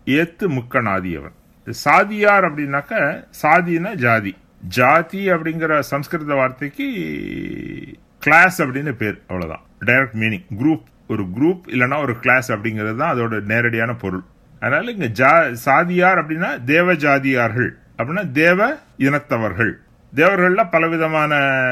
ஏத்து முக்கநாதி அவன் சாதியார் அப்படின்னாக்க சாதினா ஜாதி ஜாதி அப்படிங்கிற சம்ஸ்கிருத வார்த்தைக்கு கிளாஸ் அப்படின்னு பேர் அவ்வளவுதான் டைரக்ட் மீனிங் குரூப் ஒரு குரூப் இல்லைன்னா ஒரு கிளாஸ் அப்படிங்கிறது தான் அதோட நேரடியான பொருள் அதனால இங்க ஜா சாதியார் அப்படின்னா தேவ ஜாதியார்கள் அப்படின்னா தேவ இனத்தவர்கள் தேவர்கள்ல பலவிதமான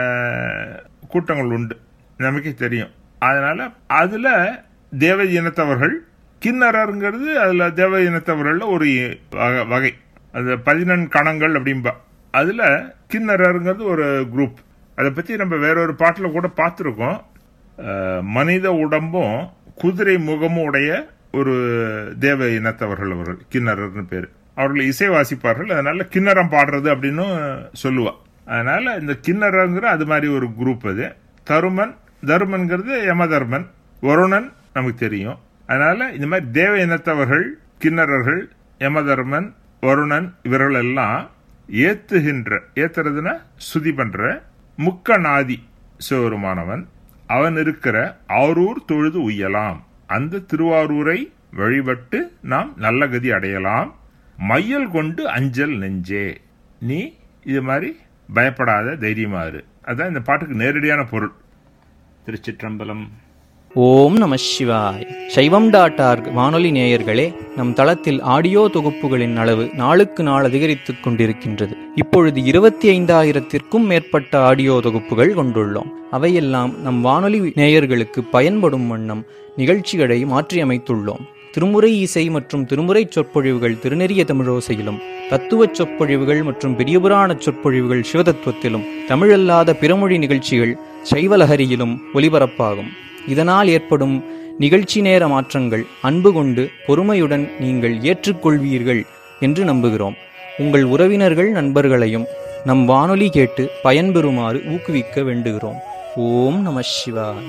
கூட்டங்கள் உண்டு நமக்கே தெரியும் அதனால அதுல தேவ இனத்தவர்கள் கிண்ணறங்கிறது அதுல தேவ இனத்தவர்கள்ல ஒரு வகை- வகை அது பதினெண் கணங்கள் அப்படிம்பா அதுல கிண்ணறங்கிறது ஒரு குரூப் அதை பத்தி நம்ம வேறொரு பாட்டுல கூட பார்த்துருக்கோம் அஹ், மனித உடம்பும் குதிரை முகமும் உடைய ஒரு தேவ இனத்தவர்கள் அவர்கள் கிண்ணறர்னு பேரு அவர்கள் இசை வாசிப்பார்கள் அதனால கிண்ணறம் பாடுறது அப்படின்னு சொல்லுவா அதனால இந்த கிண்ணறங்கிற அது மாதிரி ஒரு குரூப் அது தருமன் தருமன்கிறது யமதர்மன் வருணன் நமக்கு தெரியும் அதனால இந்த மாதிரி தேவ இனத்தவர்கள் கிண்ணறர்கள் யமதர்மன் வருணன் இவர்கள் எல்லாம் ஏத்துகின்ற ஏத்துறதுன்னா சுதி பண்ற முக்கநாதி சிவருமானவன் அவன் இருக்கிற ஆரூர் தொழுது உய்யலாம் அந்த திருவாரூரை வழிபட்டு நாம் நல்ல கதி அடையலாம் மையல் கொண்டு அஞ்சல் நெஞ்சே நீ இது மாதிரி பயப்படாத தைரியமா இரு அதான் இந்த பாட்டுக்கு நேரடியான பொருள் திருச்சிற்றம்பலம் ஓம் நம சிவாய் சைவம் டாட் ஆர்க் வானொலி நேயர்களே நம் தளத்தில் ஆடியோ தொகுப்புகளின் அளவு நாளுக்கு நாள் அதிகரித்துக் கொண்டிருக்கின்றது இப்பொழுது இருபத்தி ஐந்தாயிரத்திற்கும் மேற்பட்ட ஆடியோ தொகுப்புகள் கொண்டுள்ளோம் அவையெல்லாம் நம் வானொலி நேயர்களுக்கு பயன்படும் வண்ணம் நிகழ்ச்சிகளை மாற்றியமைத்துள்ளோம் திருமுறை இசை மற்றும் திருமுறை சொற்பொழிவுகள் திருநெறிய தமிழோசையிலும் தத்துவச் சொற்பொழிவுகள் மற்றும் பெரியபுராணச் சொற்பொழிவுகள் சிவதத்துவத்திலும் தமிழல்லாத பிறமொழி நிகழ்ச்சிகள் சைவலஹரியிலும் ஒலிபரப்பாகும் இதனால் ஏற்படும் நிகழ்ச்சி நேர மாற்றங்கள் அன்பு கொண்டு பொறுமையுடன் நீங்கள் ஏற்றுக்கொள்வீர்கள் என்று நம்புகிறோம் உங்கள் உறவினர்கள் நண்பர்களையும் நம் வானொலி கேட்டு பயன்பெறுமாறு ஊக்குவிக்க வேண்டுகிறோம் ஓம் நம சிவாய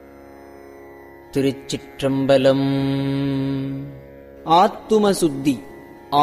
திருச்சிற்றம்பலம் ஆத்தும சுத்தி